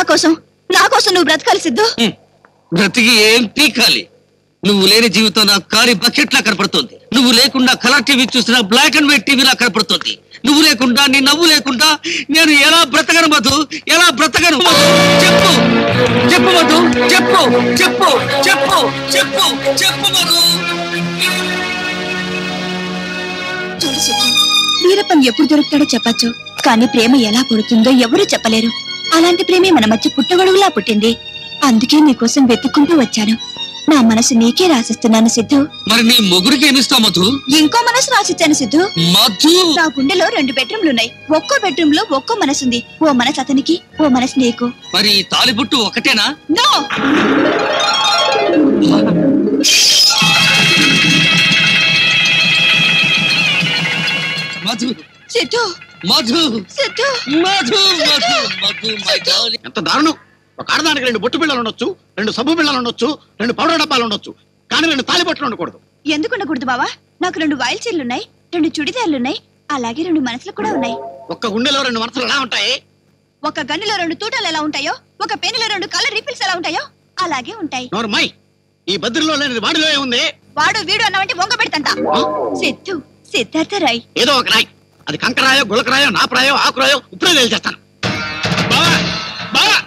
కోసం నా కోసం నువ్వు బ్రతకాలి సిద్ధు హ్మ్. బ్రతికి ఏం పీకాలి నువ్వు లేని జీవితం నాకు కారి బకెట్లా కనపడుతుంది నువ్వు లేకుండా కలర్ టీవీ చూసిన బ్లాక్ అండ్ వైట్ టీవీలా కనపడుతుంది నువ్వు లేకుండా నీ నవ్వు లేకుండా నేను ఎలా బ్రతకను మధు ఎలా బ్రతకను మధు? చెప్పు చెప్పు మధు చెప్పు చెప్పు చెప్పు చెప్పు చెప్పు మధు చూడు సిద్ధు వీరప్పన్ ఎప్పుడు దొరుకుతాడో చెప్పచ్చు కానీ ప్రేమ ఎలా పుడుతుందో ఎవరూ చెప్పలేరు అలాంటి ప్రేమే మన మధ్య పుట్టగొడుగులా పుట్టింది అందుకే నీకోసం వెతుక్కుంటూ వచ్చాను నా మనసు నీకే రాసిస్తున్నాను సిద్ధు మరి నీ మొగుడికి ఏమిస్తావు మధు ఇంకో మనసు రాసిచ్చాను సిద్ధు మధు నా గుండెలో రెండు బెడ్రూమ్లు ఉన్నాయి ఒక్కో బెడ్రూమ్ లో ఒక్కో మనసుంది ఓ మనసు అతనికి ఓ మనసు నీకు మరి ఈ తాలిబుట్టు ఒకటేనా no Madhu Siddhu Madhu Siddhu Madhu Madhu Madhu my darling ఎంత దారుణం ఒక ఆడదానికి రెండు బొట్టు బిళ్ళలు ఉండొచ్చు రెండు సబ్బు బిళ్ళలు ఉండొచ్చు రెండు పౌడర్ డబ్బాలు ఉండొచ్చు కానీ రెండు తాలిబొట్లు ఉండకూడదు ఎందుకు ఉండకూడదు బావా నాకు రెండు వాయిల్ చీరలున్నాయి రెండు చుడిదార్లున్నాయి అలాగే రెండు మనసులు కూడా ఉన్నాయి ఒక్క గుండెలో రెండు మనసులు ఎలా ఉంటాయి ఒక గన్నులో రెండు తూటాలు ఎలా ఉంటాయో ఒక పెన్నులో రెండు కలర్ రిఫిల్స్ ఎలా ఉంటాయో అలాగే ఉంటాయి నోరు మై ఈ బద్రిలో లేని వాడిలో ఏముంది వాడు వీడు అన్నవంటే వంగ పెడతంట ఆ? సిద్ధు సిద్ధార్థ రాయ్ ఏదో ఒక రాయి అది కంకరాయో గులకరాయో నాపరాయో ఆకురాయో ఇప్పుడే తేల్చేస్తాను బావా బావా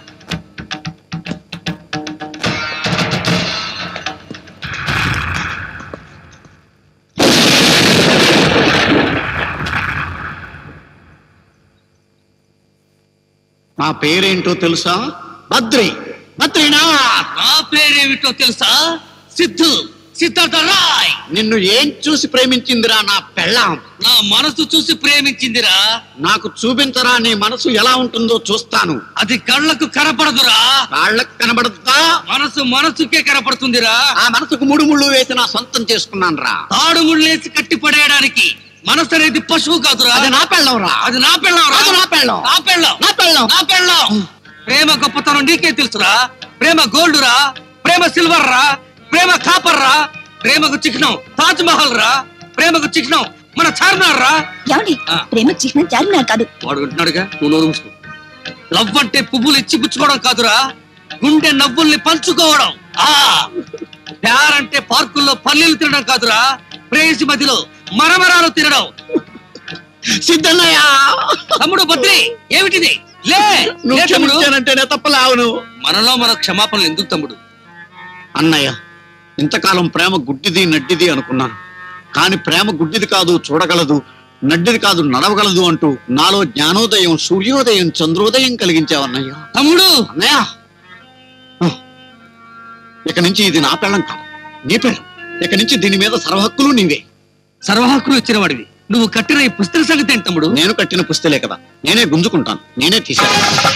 నా పేరేంటో తెలుసా బద్రి బద్రీనాథ్ నా పేరేమిటో తెలుసా సిద్ధు సిద్ధార్థ రాయ్ నిన్ను ఏం చూసి ప్రేమించిందిరా నా పెళ్ళాం నా మనసు చూసి ప్రేమించిందిరా నాకు చూపించరా నీ మనసు ఎలా ఉంటుందో చూస్తాను అది కళ్ళకు కనపడదురా కాళ్ళకు కనబడుతుందా మనసు మనసుకే కనపడుతుందిరా ఆ మనసుకు మూడు ముళ్ళు వేసి నా సొంతం చేసుకున్నాను రా తాడు ముళ్ళేసి కట్టి పడేయడానికి మనసు అనేది పశువు కాదురా అది నా పెళ్ళం రా అది నా పెళ్ళం రా. అది నా పెళ్ళం. నా పెళ్ళం నా పెళ్ళం. నా పెళ్ళం ప్రేమ గొప్పతనం నీకే తెలుసురా ప్రేమ గోల్డ్ రా ప్రేమ సిల్వర్ రా ప్రేమ కాపర్ రా ప్రేమకు చిహ్నం తాజ్ మహల్ రా ప్రేమకు చిహ్నం మన చార్మినార్ రా ఏమండి ఆ. ప్రేమ చిహ్నం చార్మినార్ కాదు వాడు వింటున్నాడుగా నువ్వు నోరు మూసుకో లవ్ అంటే పువ్వులు ఇచ్చి పుచ్చుకోవడం కాదురా గుండె నవ్వుల్ని పంచుకోవడం ఆ ప్యార్ అంటే పార్కుల్లో పల్లీలు తినడం కాదురా ప్రేయసి మధ్యలో మరమరాలు తినడం సిద్ధన్నయ్య తమ్ముడు బద్రి ఏమిటిది లే నువ్వు లే తమ్ముడు క్షమించానంటేనే తప్పలావును మనలో మన క్షమాపణలు ఎందుకు తమ్ముడు అన్నయ్య ఇంతకాలం ప్రేమ గుడ్డిది నడ్డిది అనుకున్నాను కాని ప్రేమ గుడ్డిది కాదు చూడగలదు నడ్డిది కాదు నడవగలదు అంటూ నాలో జ్ఞానోదయం సూర్యోదయం చంద్రోదయం కలిగించావన్నయ్య తమ్ముడు అన్నయ్య ఆ. ఇక నుంచి ఇది నా పెళ్ళం కాదు నీ పెళ్ళం ఇక నుంచి దీని మీద సర్వహక్కులు నీవే సర్వహక్కులు ఇచ్చిన వాడివి నువ్వు కట్టిన ఈ పుస్తక సంగతి ఏంటి తమ్ముడు నేను కట్టిన పుస్తలే కదా నేనే గుంజుకుంటాను నేనే తీశాను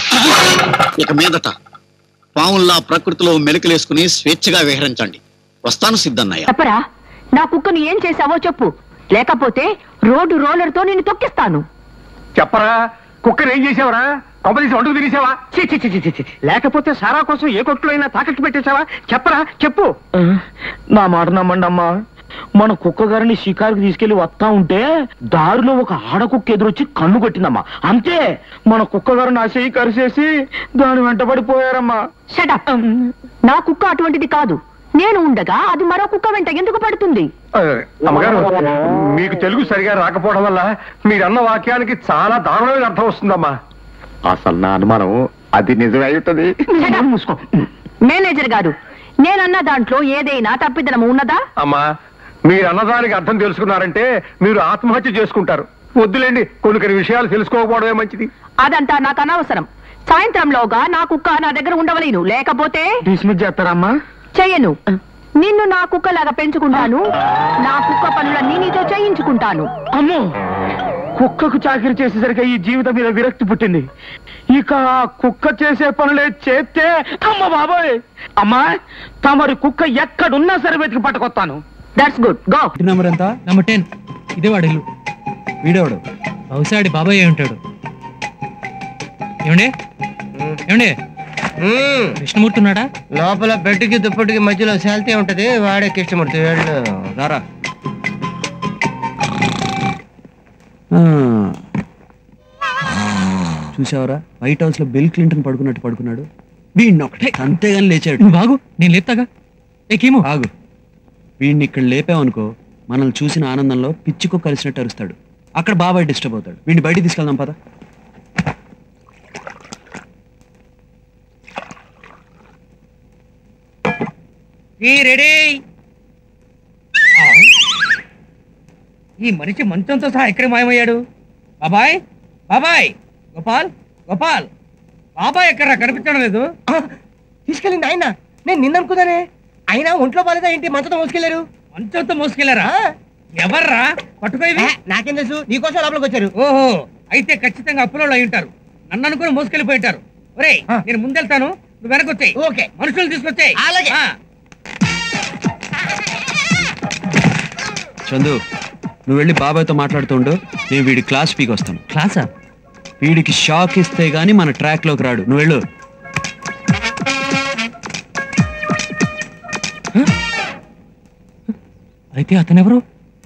ఇక మీదట పావుల్లా ప్రకృతిలో మెలికలేసుకుని స్వేచ్ఛగా విహరించండి వస్తాను సిద్ధన్నయ్య చెప్పరా నా కుక్కను ఏం చేశావో చెప్పు లేకపోతే రోడ్డు రోలర్ తో నేను తొక్కిస్తాను చెప్పరా కుక్కర్ ఏం చేసావరా కొంపదీసి వంటకు తినేసావా ఛీ, ఛీ, ఛీ, ఛీ, ఛీ. లేకపోతే సారా కోసం ఏ కొట్లో అయినా తాకట్టు పెట్టేశావా చెప్పరా చెప్పు నా మాట నమ్మండి అమ్మా మన కుక్క గారిని షికారుకి తీసుకెళ్లి వస్తా ఉంటే దారిలో ఒక ఆడ కుక్క ఎదురొచ్చి కన్ను కొట్టిందమ్మా అంతే మన కుక్క గారు నా చెయ్యి కరిసేసి దాని వెంటబడిపోయారమ్మా షటప్ నా కుక్క అటువంటిది కాదు నేను ఉండగా అది మరో కుక్క వెంట ఎందుకు పడుతుంది ఆ, అమ్మగారు మీకు తెలుగు సరిగా రాకపోవడం వల్ల మీరన్న వాక్యానికి చాలా దారుణమైన అర్థం వస్తుందమ్మా అసలు నా అనుమానం అది నిజమే ఉంటుంది షటప్ మూసుకో మేనేజర్ గారు నేనన్న దాంట్లో ఏదైనా తప్పిదనం ఉన్నదా అమ్మా మీరు అన్నదానికి అర్థం తెలుసుకున్నారంటే మీరు ఆత్మహత్య చేసుకుంటారు వద్దులేండి కొన్ని కొన్ని విషయాలు తెలుసుకోకపోవడమే మంచిది అదంతా నాకు అనవసరం సాయంత్రంలోగా నా కుక్క నా దగ్గర ఉండవలేను లేకపోతే డిస్మిస్ చేస్తారమ్మా చెయ్యను నిన్ను నా కుక్కలాగా పెంచుకుంటాను నా కుక్క పనులన్నీ నీతో చేయించుకుంటాను అమ్మో కుక్కకు చాకరీ చేసేసరికి ఈ జీవితం మీద విరక్తి పుట్టింది ఇక ఆ కుక్క చేసే పనులే చేస్తే అమ్మ బాబాయ్ అమ్మా తమరి కుక్క ఎక్కడున్నా సరే వెతికి పట్టుకొస్తాను దట్స్ గుడ్ గో ఇంటి నెంబర్ ఎంత నెంబర్ టెన్ ఇదే వాడు ఇల్లు వీడేవాడు బహుశా ఆడి బాబాయ్ అయి ఉంటాడు ఏమండి ఏమండి కృష్ణమూర్తి ఉన్నాడా లోపల బెడ్కి దుప్పటికి మధ్యలో శాల్తీ ఉంటది వాడే కృష్ణమూర్తి వెళ్ళు రారా చూసావరా వైట్ హౌస్ లో బిల్ క్లింటన్ పడుకున్నట్టు పడుకున్నాడు వీడిని ఒకటే అంతేగాని లేచాడు నువ్వు బాగు నేను లేపుతాగా ఏ కీము ఆగు వీడిని ఇక్కడ లేపావనుకో మనల్ని చూసిన ఆనందంలో పిచ్చికో కలిసినట్టు అరుస్తాడు అక్కడ బాబాయ్ డిస్టర్బ్ అవుతాడు వీడిని బయటికి తీసుకెళ్దాం పద ఈ రెడీ ఈ మనిషి మంచంతో సహా ఎక్కడ మాయమయ్యాడు బాబాయ్ బాబాయ్ గోపాల్ గోపాల్ బాబాయ్ ఎక్కడ కనిపించడం లేదు తీసుకెళ్ళింది ఆయన నేను నిన్న అనుకున్నానే అయినా ఒంట్లో బాలేదా ఏంటి మంచంతో మోసుకెళ్లారు మంచంతో మోసుకెళ్లారా ఎవర్రా పట్టుకోయి నాకేం తెలుసు నీకోసం లోపలికి వచ్చారు ఓహో అయితే ఖచ్చితంగా అప్పులో అయి ఉంటారు నన్ను అనుకుని మోసుకెళ్ళిపోయి ఉంటారు ఒరేయ్ నేను ముందెళ్తాను నువ్వు వెనకొచ్చాయి ఓకే మనుషులు తీసుకొచ్చాయి అలాగే చందు నువ్వు వెళ్ళి బాబాయ్తో మాట్లాడుతుండు నేను వీడి క్లాస్ పీకి వస్తాను క్లాసా వీడికి షాక్ ఇస్తే గానీ మన ట్రాక్ లోకి రాడు నువ్వు వెళ్ళు అయితే అతనెవరు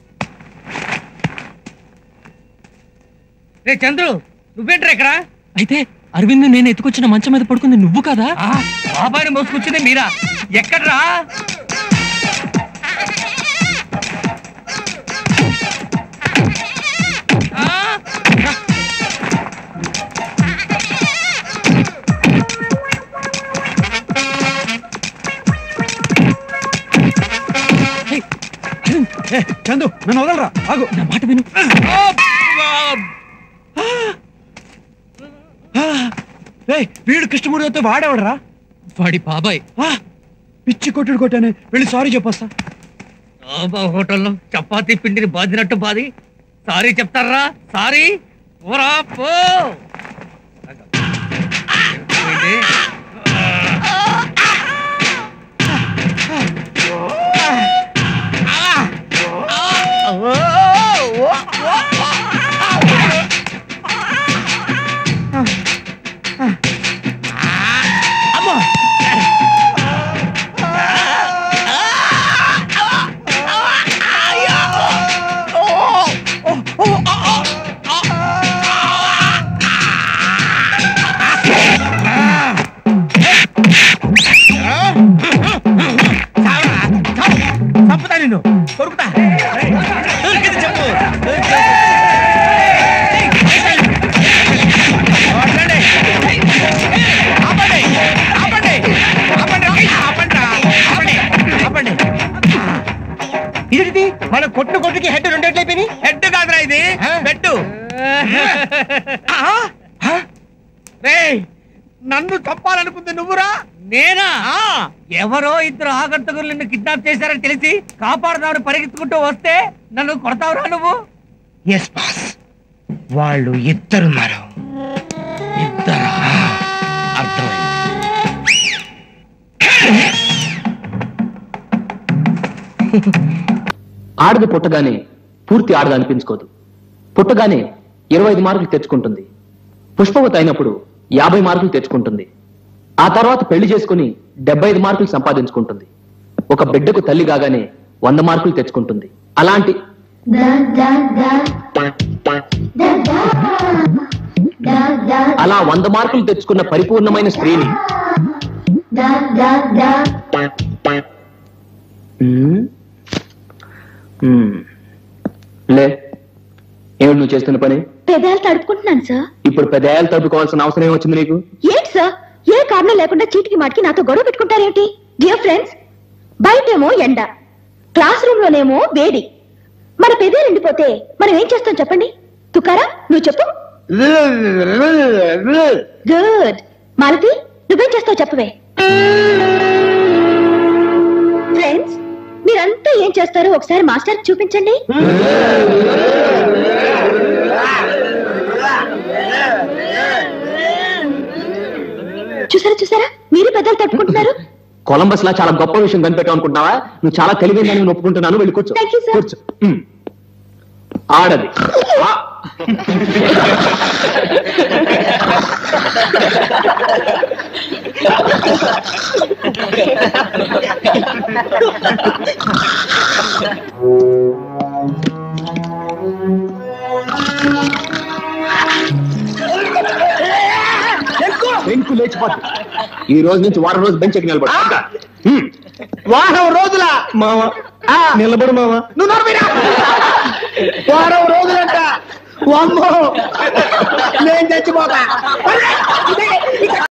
రే చంద్రు నువ్వేంట్రా ఇక్కడ అయితే అరవింద్ నేను ఎత్తుకొచ్చిన మంచం మీద పడుకుంది నువ్వు కదా ఆ, బాబాయ్ని మోసుకొచ్చింది మీరా ఎక్కడ్రా ఆ, ఏ, చందు నన్ను వదలరా ఆగు నా మాట విను ఏయ్, వీడు కృష్ణమూర్తితో వాడేవాడరా వాడి బాబాయ్ ఆ, పిచ్చి కొట్టుడు కొట్టానే వెళ్ళి సారీ చెప్పొస్తా బాబా హోటల్లో చపాతీ పిండిని బాదినట్టు బాది సారీ చెప్తారా సారీ పోరా పో ఏంటి? చంపుతా నిన్ను కొరుకుతా దొరికింది చెప్పు ఆపండి. ఆపండి. ఆపండి. ఆపండి. ఆపండిరా. ఆపండి. ఆపండి. ఇదేంటిది మన కొట్టు కొట్టుకి హెడ్ రెండేట్లు అయిపోయి హెడ్ కాదురా ఇది బెడ్ నన్ను చంపాలనుకుంది నువ్వురా నేనా ఎవరో ఇద్దరు ఆగంతకులు నిన్ను కిడ్నాప్ చేశారని తెలిసి కాపాడదామని పరిగెత్తుకుంటూ వస్తే నన్ను కొడతావురా నువ్వు ఎస్ బాస్ వాళ్ళు ఇద్దరున్నారు ఇద్దరా అర్థమైంది ఆడది పుట్టగానే పూర్తి ఆడది అనిపించుకోదు పుట్టగానే ఇరవై ఐదు మార్కులు తెచ్చుకుంటుంది పుష్పవతి అయినప్పుడు యాభై మార్కులు తెచ్చుకుంటుంది ఆ తర్వాత పెళ్లి చేసుకుని డెబ్బై ఐదు మార్కులు సంపాదించుకుంటుంది ఒక బిడ్డకు తల్లి కాగానే వంద మార్కులు తెచ్చుకుంటుంది అలాంటి అలా వంద మార్కులు తెచ్చుకున్న పరిపూర్ణమైన స్త్రీని ఉమ్, ఉమ్. లే ఏమిటి నువ్వు చేస్తున్న పని పెదాలు తడుపుకుంటున్నాను సార్ ఇప్పుడు పెదాయాలు తప్పుకోవాల్సిన అవసరం ఏమొచ్చింది నీకు ఏంటి సార్ ఏ కారణం లేకుండా చీటికి మాటికి నాతో గొడవ పెట్టుకుంటారేంటి డియర్ ఫ్రెండ్స్ బయటేమో ఎండ క్లాస్ రూమ్ లోనేమో వేడి మన పెదే ఎండిపోతే మనం ఏం చేస్తాం చెప్పండి తుకారా నువ్వు చెప్పు గుడ్ మాలతి నువ్వేం చేస్తావు చెప్పవే ఫ్రెండ్స్ మీరంతా ఏం చేస్తారో ఒకసారి మాస్టర్ చూపించండి చూసారా చూసారా మీరు పెద్దలు తట్టుకుంటున్నారు కొలంబస్ లా చాలా గొప్ప విషయం కనిపెట్టావు అనుకుంటున్నావా నువ్వు చాలా తెలివైన నేను ఒప్పుకుంటున్నాను వెళ్ళి కూర్చో Thank you, sir. కూర్చో ఉమ్. ఆడది ఆ. బెంకు లేచిపోతుంది ఈ రోజు నుంచి వారం రోజు బెంచ్ ఎక్కి నిలబడు వారం రోజుల మామ నిలబడు మామ నువ్వు నవ్విరా వారం రోజులంట వామ్మో నేను చచ్చిపోతా